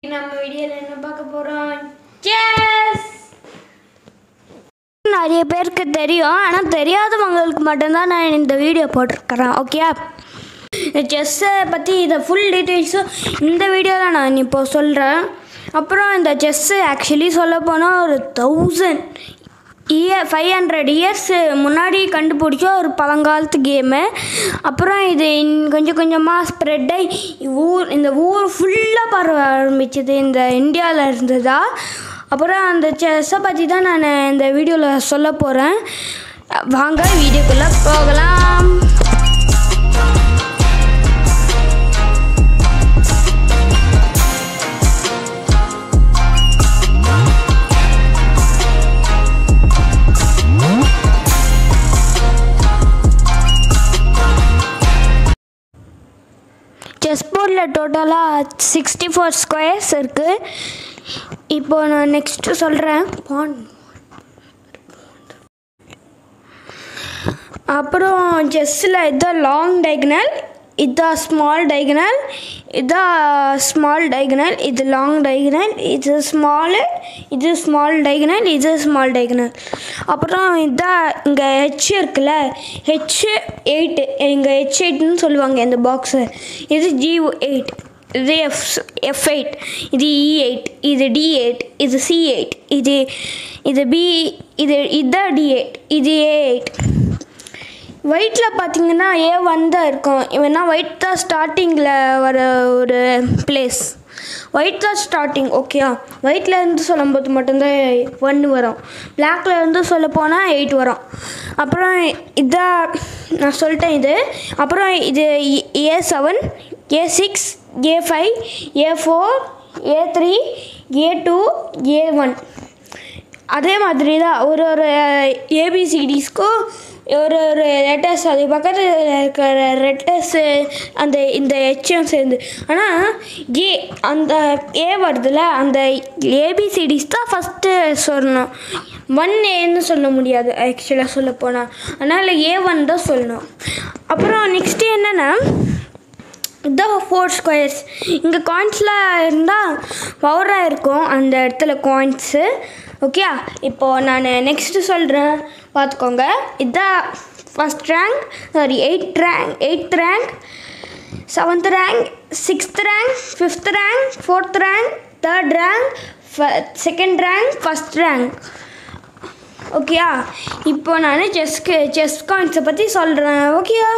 நம்ம வீடியோவில் என்ன பார்க்க போகிறோம் செஸ் நிறைய பேருக்கு தெரியும் ஆனால் தெரியாதவங்களுக்கு மட்டும்தான் நான் இந்த வீடியோ போட்டிருக்கிறேன் ஓகே செஸ்ஸை பற்றி இதை ஃபுல் டீட்டெயில்ஸும் இந்த வீடியோவில் நான் இப்போ சொல்கிறேன் அப்புறம் இந்த செஸ்ஸு ஆக்சுவலி சொல்ல போனால் ஒரு thousand year five hundred years முன்னாடி கண்டுபிடிச்ச ஒரு பழங்காலத்து கேமு அப்புறம் இது இன்- கொஞ்சம் கொஞ்சமாக ஸ்ப்ரெட் ஆகி ஊர் இந்த ஊர் ஃபுல்லாக பரவ ஆரம்பிச்சது இந்த இந்தியாவில் இருந்ததா அப்புறம் அந்த செஸ்ஸை பற்றி தான் நான் இந்த வீடியோவில் சொல்ல போகிறேன் வாங்க வீடியோக்குள்ளே போகலாம் செஸ் போர்டில் டோட்டலாக சிக்ஸ்டி ஃபோர் ஸ்கொயர்ஸ் இருக்குது இப்போ நான் நெக்ஸ்ட்டு சொல்கிறேன் பான் அப்புறம் செஸ்ஸில் இதான் லாங் டைகனல் இதான் ஸ்மால் டைகனல் இதான் ஸ்மால் டைகனல் இது லாங் டைகனல் இது ஸ்மாலு இது ஸ்மால் டைகனல் இது ஸ்மால் டைகனல் அப்புறம் இதான் இங்கே ஹெச் இருக்குல்ல ஹெச் எயிட்டு இங்கே ஹெச் எயிட்னு சொல்லுவாங்க இந்த பாக்ஸு இது ஜி எயிட் இது எஃப் எஃப் எயிட் இது இ எயிட் இது டி எயிட் இது சி எயிட் இது இது பி இது இதுதான் டி எயிட் இது ஏ எயிட் ஒயிட்டில் பார்த்தீங்கன்னா ஏ ஒன் தான் இருக்கும் இவனா ஒயிட் தான் ஸ்டார்டிங்கில் வர ஒரு பிளேஸ் ஒயிட் தான் ஸ்டார்டிங் ஓகேயா ஒயிட்டில் இருந்து சொல்லும்போது மட்டும்தான் ஒன்று வரும் பிளாக்ல இருந்து சொல்ல போனால் எயிட் வரும் அப்புறம் இதான் நான் சொல்லிட்டேன் இது அப்புறம் இது A seven A six A five A four A three A two A one அதே மாதிரி தான் ஒரு ஒரு ஏபிசிடிஸ்க்கும் ஒரு ஒரு லெட்டர்ஸ் அது பக்கத்தில் இருக்கிற லெட்டர்ஸு அந்த இந்த ஹெச்எம் சேர்ந்து ஆனால் ஏ அந்த ஏ வருதுல அந்த ஏபிசிடிஸ் தான் ஃபஸ்ட்டு சொல்லணும் ஒன் ஏன்னு சொல்ல முடியாது ஆக்சுவலாக சொல்ல போனால் அதனால் ஏ ஒன் தான் சொல்லணும் அப்புறம் நெக்ஸ்ட்டு என்னென்னா இதான் ஃபோர் ஸ்கொயர்ஸ் இங்கே காயின்ஸ்லாம் இருந்தால் பவராக இருக்கும் அந்த இடத்துல காயின்ஸு ஓகே இப்போது நான் நெக்ஸ்ட்டு சொல்கிறேன் பார்த்துக்கோங்க இதான் first rank sorry eight rank eighth rank seventh rank sixth rank fifth rank fourth rank third rank second rank first rank ஓகேயா இப்போ நான் செஸ்க்கு செஸ் காயின்ஸை பற்றி சொல்கிறேன் ஓகேயா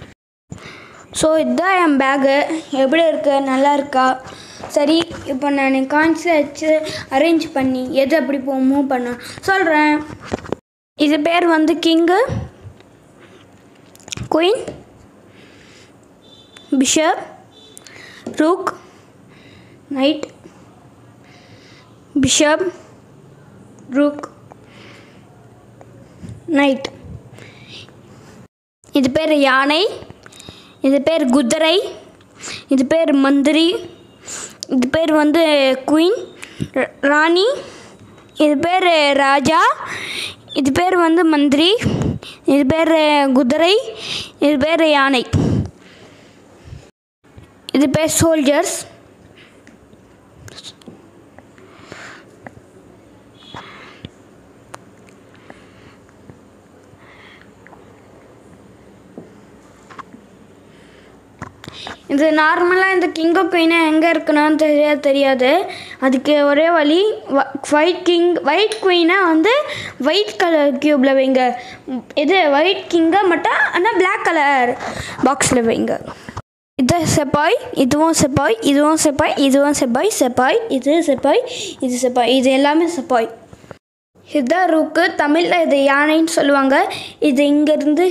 ஸோ இதுதான் என் பேகு எப்படி இருக்கு நல்லா இருக்கா சரி இப்போ நான் காயின்ஸில் வச்சு அரேஞ்ச் பண்ணி எது எப்படி போ மூவ் பண்ண சொல்கிறேன் இது பேர் வந்து king queen bishop rook knight bishop rook knight இது பேர் யானை இது பேர் குதிரை இது பேர் மந்திரி இது பேர் வந்து குயின் ராணி இது பேர் ராஜா இது பேர் வந்து மந்திரி இது பேர் குதிரை இது பேர் யானை இது பேர் சோல்ஜர்ஸ் இது நார்மலாக இந்த கிங் ஆஃப் குயினை எங்கே இருக்கணும்னு தெரியாது தெரியாது அதுக்கு ஒரே வழி ஒயிட் கிங் ஒயிட் குயினை வந்து ஒயிட் கலர் க்யூப்பில் வைங்க இது ஒயிட் கிங்கை மட்டும் ஆனால் பிளாக் கலர் பாக்ஸில் வைங்க இது செப்பாய் இதுவும் செப்பாய் இதுவும் செப்பாய் இதுவும் செப்பாய் செப்பாய் இது செப்பாய் இது செப்பாய் இது எல்லாமே செப்பாய் இதுதான் ரூக்கு தமிழில் இது யானைன்னு சொல்லுவாங்க இது இங்கேருந்து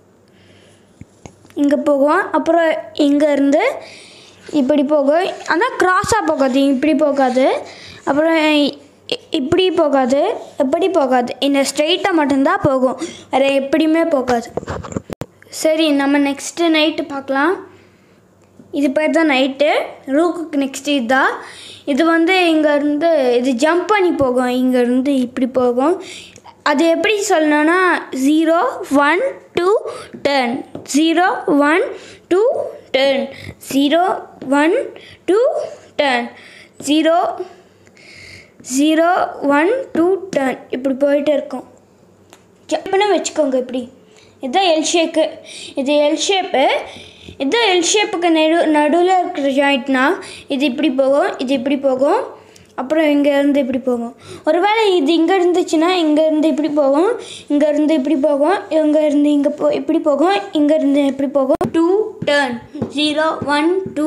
இங்கே போகும் அப்புறம் இங்கேருந்து இப்படி போகும் ஆனால் க்ராஸாக போகாது இப்படி போகாது அப்புறம் இ- இப்படி போகாது எப்படி போகாது இந்த ஸ்ட்ரெயிட்டாக மட்டும்தான் போகும் வேறு எப்படியுமே போகாது சரி நம்ம நெக்ஸ்ட்டு நைட்டு பார்க்கலாம் இது பேர் தான் நைட்டு ரூக்குக்கு நெக்ஸ்ட்டு இதுதான் இது வந்து இங்கேருந்து இது ஜம்ப் பண்ணி போகும் இங்கேருந்து இப்படி போகும் அது எப்படி சொல்லணும்னா zero one two ten zero one two ten zero one two ten zero zero one two ten இப்படி போயிட்டு இருக்கும் ஜப்புன்னு வச்சுக்கோங்க இப்படி இதுதான் எல் ஷேப்பு இது எல் ஷேப்பு இதுதான் எல் ஷேப்புக்கு நடு நடுவில் இருக்கிற ஜாயிண்ட்னா இது இப்படி போகும் இது இப்படி போகும் அப்புறம் இங்கேருந்து இப்படி போகும் ஒருவேளை இது இங்கே இருந்துச்சுன்னா இங்கேருந்து இப்படி போகும் இங்கேருந்து இப்படி போகும் இங்கேருந்து இங்கே போ இப்படி போகும் இங்கேருந்து இப்படி போகும் two turn zero one two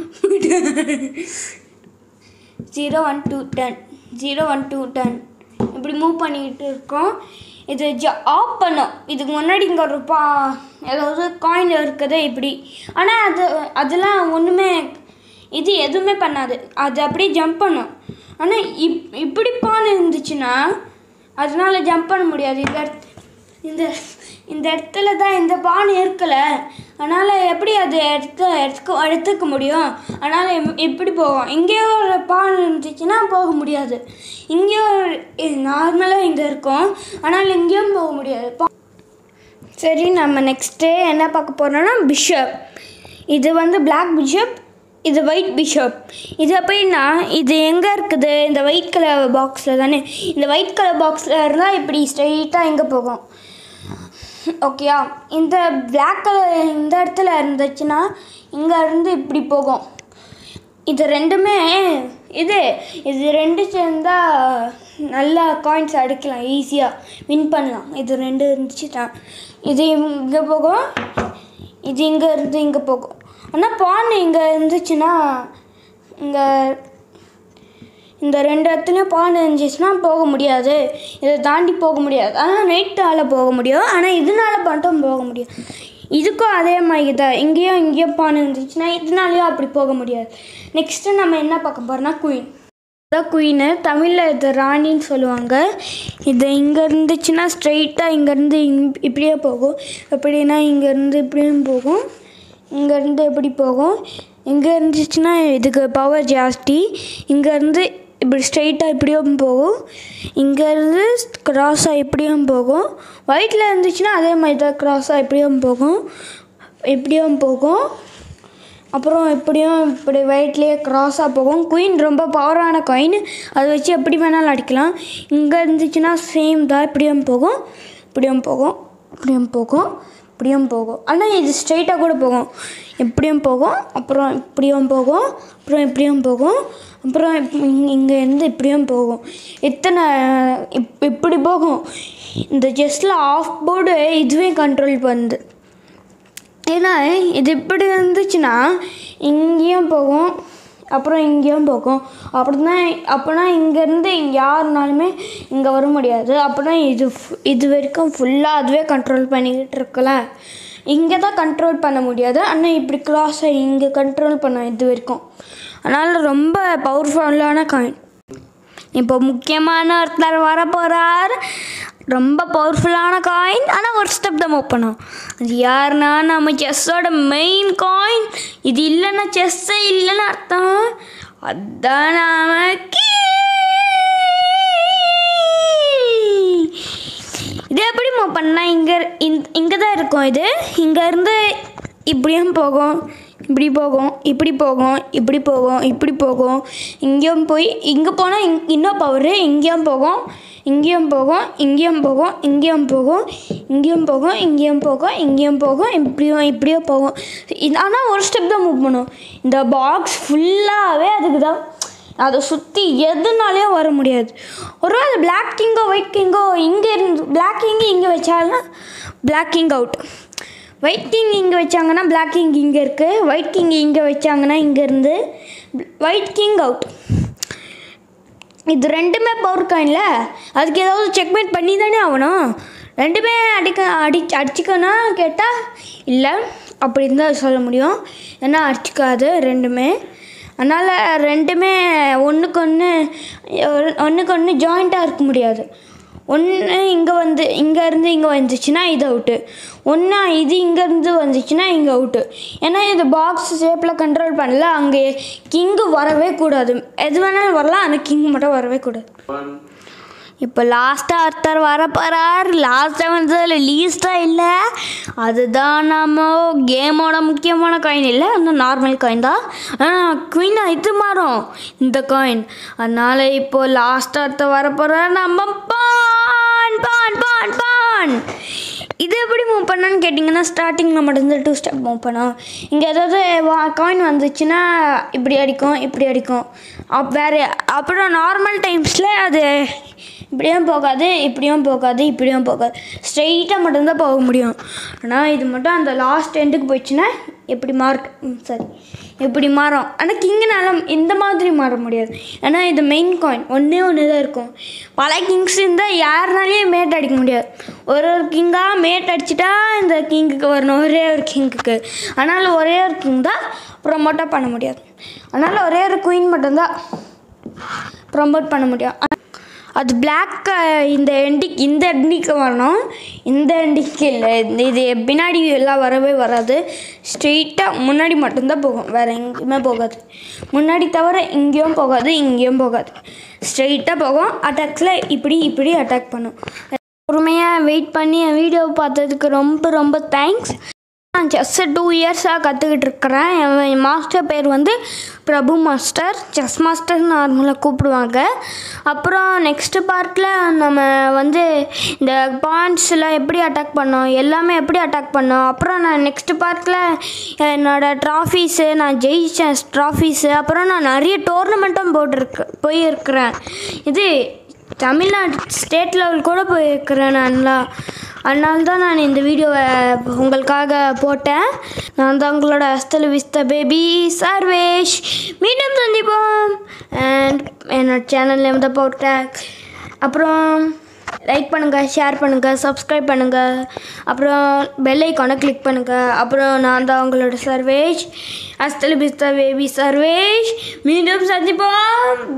zero one two ten zero one two ten இப்படி மூவ் பண்ணிக்கிட்டு இருக்கோம் இது ஜ ஆஃப் பண்ணும் இதுக்கு முன்னாடி இங்கே ஒரு பா ஏதாவது காயின் இருக்குது இப்படி ஆனால் அது அதெல்லாம் ஒன்றுமே இது எதுவுமே பண்ணாது அது அப்படியே ஜம்ப் பண்ணும் ஆனால் இப் இப்படி பான் இருந்துச்சுன்னா அதனால ஜம்ப் பண்ண முடியாது இந்த இடத்து இந்த இந்த இடத்துல தான் இந்த பான் இருக்கலை அதனால் எப்படி அது எடுத்து எடுத்துக்க எடுத்துக்க முடியும் அதனால் இப்- இப்படி போகும் இங்கேயோ ஒரு பான் இருந்துச்சுன்னா போக முடியாது இங்கேயோ நார்மலாக இங்கே இருக்கும் ஆனால் இங்கேயும் போக முடியாது பா- சரி நம்ம நெக்ஸ்ட்டு என்ன பார்க்க போகிறோம்னா பிஷப் இது வந்து பிளாக் பிஷப் இது ஒயிட் பிஷப் இது எப்படின்னா இது எங்கே இருக்குது இந்த ஒயிட் கலர் பாக்ஸில் தானே இந்த ஒயிட் கலர் பாக்ஸில் இருந்தால் இப்படி ஸ்ட்ரெயிட்டாக எங்கே போகும் ஓகேயா இந்த பிளாக் கலர் இந்த இடத்துல இருந்துச்சுன்னா இங்கே இருந்து இப்படி போகும் இது ரெண்டுமே இது இது ரெண்டு சேர்ந்தா நல்லா காயின்ஸ் அடிக்கலாம் ஈஸியாக வின் பண்ணலாம் இது ரெண்டு இருந்துச்சுன்னா இது இங்கே போகும் இது இங்கே இருந்து இங்கே போகும் ஆனால் பான் இங்கே இருந்துச்சுன்னா இங்கே இந்த ரெண்டு இடத்துலையும் பான் இருந்துச்சுன்னா போக முடியாது இதை தாண்டி போக முடியாது ஆனால் நைட்டால் போக முடியும் ஆனால் இதனால மட்டும் போக முடியும் இதுக்கும் அதே மாதிரி தான் இங்கேயும் இங்கேயும் பான் இருந்துச்சுன்னா இதனாலையும் அப்படி போக முடியாது நெக்ஸ்ட்டு நம்ம என்ன பார்க்க போகிறோம்னா குயின் இதான் குயின்னு தமிழில் இது ராணின்னு சொல்லுவாங்க இது இங்கே இருந்துச்சுன்னா ஸ்ட்ரெயிட்டாக இங்கேருந்து இங் இப்படியே போகும் எப்படின்னா இங்கேருந்து இப்படியும் போகும் இங்கேருந்து எப்படி போகும் இங்கே இருந்துச்சுன்னா இதுக்கு பவர் ஜாஸ்தி இங்கேருந்து இப்படி ஸ்ட்ரெயிட்டாக இப்படியும் போகும் இங்கேருந்து க்ராஸாக இப்படியும் போகும் ஒயிட்டில் இருந்துச்சுன்னா அதே மாதிரி தான் க்ராஸாக இப்படியும் போகும் இப்படியும் போகும் அப்புறம் இப்படியும் இப்படி வெயிட்லேயே க்ராஸாக போகும் குயின் ரொம்ப பவரான காயின் அதை வச்சு எப்படி வேணாலும் அடிக்கலாம் இங்கே இருந்துச்சுன்னா சேம் தான் இப்படியும் போகும் இப்படியும் போகும் இப்படியும் போகும் இப்படியும் போகும் ஆனால் இது ஸ்ட்ரைட்டாக கூட போகும் இப்படியும் போகும் அப்புறம் இப்படியும் போகும் அப்புறம் இப்படியும் போகும் அப்புறம் இங்கே இருந்து இப்படியும் போகும் இத்தனை இப் இப்படி போகும் இந்த ஜஸ்ட்டில் ஆஃப் போர்டு இதுவே கண்ட்ரோல் பண்ணுது ஏன்னா இது இப்படி இருந்துச்சுன்னா இங்கேயும் போகும் அப்புறம் இங்கேயும் போகும் அப்படின்னா அப்போனா இங்கேருந்து இங்கே யாருனாலுமே இங்கே வர முடியாது அப்போனா இது ஃபு- இது வரைக்கும் ஃபுல்லாக அதுவே கண்ட்ரோல் பண்ணிக்கிட்டு இருக்கல இங்கே தான் கண்ட்ரோல் பண்ண முடியாது ஆனால் இப்படி கிராஸ் இங்கே கண்ட்ரோல் பண்ண இது வரைக்கும் அதனால் ரொம்ப பவர்ஃபுல்லான காயின் இப்போ முக்கியமான ஒருத்தர் வர போகிறார் ரொம்ப பவர்ஃபுல்லான காயின் ஆனால் ஒரு ஸ்டெப் தான் மூவ் பண்ணோம் அது யாருன்னா நம்ம செஸ்ஸோட மெயின் காயின் இது இல்லைன்னா செஸ்ஸே இல்லைன்னு அர்த்தம் அதான் நாம key. இது எப்படி மூவ் பண்ணால் இங்கே இங்கே தான் இருக்கும் இது இங்கேருந்து இப்படியும் போகும் இப்படி போகும் இப்படி போகும் இப்படி போகும் இப்படி போகும் இங்கேயும் போய் இங்கே போனால் இங் இன்னும் பவரு இங்கேயும் போகும் இங்கேயும் போகும் இங்கேயும் போகும் இங்கேயும் போகும் இங்கேயும் போகும் இங்கேயும் போகும் இங்கேயும் போகும் இப்படியும் இப்படியோ போகும் இது ஆனால் ஒரு ஸ்டெப் தான் மூவ் பண்ணும் இந்த பாக்ஸ் ஃபுல்லாகவே அதுக்கு தான் அதை சுற்றி எதுனாலையும் வர முடியாது ஒருவேளை பிளாக் கிங்கோ ஒயிட் கிங்கோ இங்கே இருந்து பிளாக் கிங் இங்கே வச்சாங்கன்னா black king out white king இங்கே வச்சாங்கன்னா பிளாக் கிங் இங்கே இருக்குது ஒயிட் கிங் இங்கே வச்சாங்கன்னா இங்கேருந்து ஒயிட் கிங் அவுட் இது ரெண்டுமே பவர் காயின்ல அதுக்கு ஏதாவது செக்மேட் பண்ணி தானே ஆகணும் ரெண்டுமே அடிக்க அடி அடிச்சுக்கணும் கேட்டால் இல்லை அப்படின்னு தான் சொல்ல முடியும் ஏன்னா அடிச்சுக்காது ரெண்டுமே அதனால் ரெண்டுமே ஒன்றுக்கு ஒன்று ஒன்றுக்கு ஒன்று ஜாயிண்ட்டாக இருக்க முடியாது ஒன்று இங்கே வந்து இங்கேருந்து இங்கே வந்துச்சுன்னா இது அவுட்டு ஒன்றா இது இங்கேருந்து வந்துச்சுன்னா இங்கே அவுட்டு ஏன்னா இது பாக்ஸ் ஷேப்பில் கண்ட்ரோல் பண்ணல அங்கே கிங்கு வரவே கூடாது எது வேணாலும் வரலாம் ஆனால் கிங் மட்டும் வரவே கூடாது இப்போ லாஸ்ட்டாக ஒருத்தர் வர போகிறார் லாஸ்ட்டாக வந்ததில் லீஸ்ட்டாக இல்லை அதுதான் நம்ம கேமோட முக்கியமான காயின் இல்லை அந்த நார்மல் காயின் தான் ஆனால் குயினாக இது மாறும் இந்த காயின் அதனால் இப்போ லாஸ்ட்டாக ஒருத்தர் வர போகிறார் நம்ம பான் பான் பான் பான் இது எப்படி மூவ் பண்ணான்னு கேட்டிங்கன்னா ஸ்டார்டிங்கில் மட்டும்தான் டூ ஸ்டெப் மூவ் பண்ணோம் இங்கே ஏதாவது காயின் வந்துச்சுன்னா இப்படி அடிக்கும் இப்படி அடிக்கும் அப் வேறு அப்புறம் நார்மல் டைம்ஸில் அது இப்படியும் போகாது இப்படியும் போகாது இப்படியும் போகாது ஸ்ட்ரெயிட்டாக மட்டும்தான் போக முடியும் ஆனால் இது மட்டும் அந்த லாஸ்ட் எண்டுக்கு போயிடுச்சுன்னா எப்படி மாறும் ம், சரி இப்படி மாறும் ஆனால் கிங்குனால இந்த மாதிரி மாற முடியாது ஏன்னா இது மெயின் காயின் ஒன்றே ஒன்று தான் இருக்கும் பல கிங்ஸ் இருந்தால் யாருனாலையும் மேட் அடிக்க முடியாது ஒரு ஒரு கிங்காக மேட் அடிச்சிட்டா இந்த கிங்குக்கு வரணும் ஒரே ஒரு கிங்குக்கு அதனால் ஒரே ஒரு கிங் தான் ப்ரொமோட்டாக பண்ண முடியாது அதனால் ஒரே ஒரு குயின் மட்டும்தான் ப்ரொமோட் பண்ண முடியும் அது பிளாக் இந்த எண்டிக் இந்த எண்டிக்கு வரணும் இந்த எண்டிக்கு இல்லை இந்த இது பின்னாடி எல்லாம் வரவே வராது ஸ்ட்ரெயிட்டாக முன்னாடி மட்டும்தான் போகும் வேறு எங்கேயுமே போகாது முன்னாடி தவிர இங்கேயும் போகாது இங்கேயும் போகாது ஸ்ட்ரெயிட்டாக போகும் அட்டாக்ஸில் இப்படி இப்படி அட்டாக் பண்ணும் பொறுமையாக வெயிட் பண்ணி என் வீடியோ பார்த்ததுக்கு ரொம்ப ரொம்ப தேங்க்ஸ் நான் செஸ் டூ இயர்ஸாக கற்றுக்கிட்டு இருக்கிறேன் என் மாஸ்டர் பேர் வந்து பிரபு மாஸ்டர் செஸ் மாஸ்டர் நார்மலாக கூப்பிடுவாங்க அப்புறம் நெக்ஸ்ட் பார்ட்டில் நம்ம வந்து இந்த பாயிண்ட்ஸ்லாம் எப்படி அட்டாக் பண்ணோம் எல்லாமே எப்படி அட்டாக் பண்ணோம் அப்புறம் நான் நெக்ஸ்ட் பார்ட்டில் என்னோடய ட்ராஃபீஸு நான் ஜெயிச்சேன் ட்ராஃபீஸு அப்புறம் நான் நிறைய டோர்னமெண்ட்டும் போட்டிருக்கு போயிருக்கிறேன் இது தமிழ்நாடு ஸ்டேட் லெவல் கூட போயிருக்கிறேன் நான்லாம் அதனால தான் நான் இந்த வீடியோவை உங்களுக்காக போட்டேன் நான் தான் உங்களோட அஸ்தல விஸ்த பேபி சர்வேஷ் மீண்டும் சந்திப்போம் அண்ட் என்னோட சேனல் நேம் தான் போட்டேன் அப்புறம் லைக் பண்ணுங்கள் ஷேர் பண்ணுங்கள் சப்ஸ்கிரைப் பண்ணுங்கள் அப்புறம் பெல் ஐக்கானை கிளிக் பண்ணுங்கள் அப்புறம் நான் தான் உங்களோட Sarvesh hasta la vista baby Sarvesh மீண்டும் சந்திப்போம்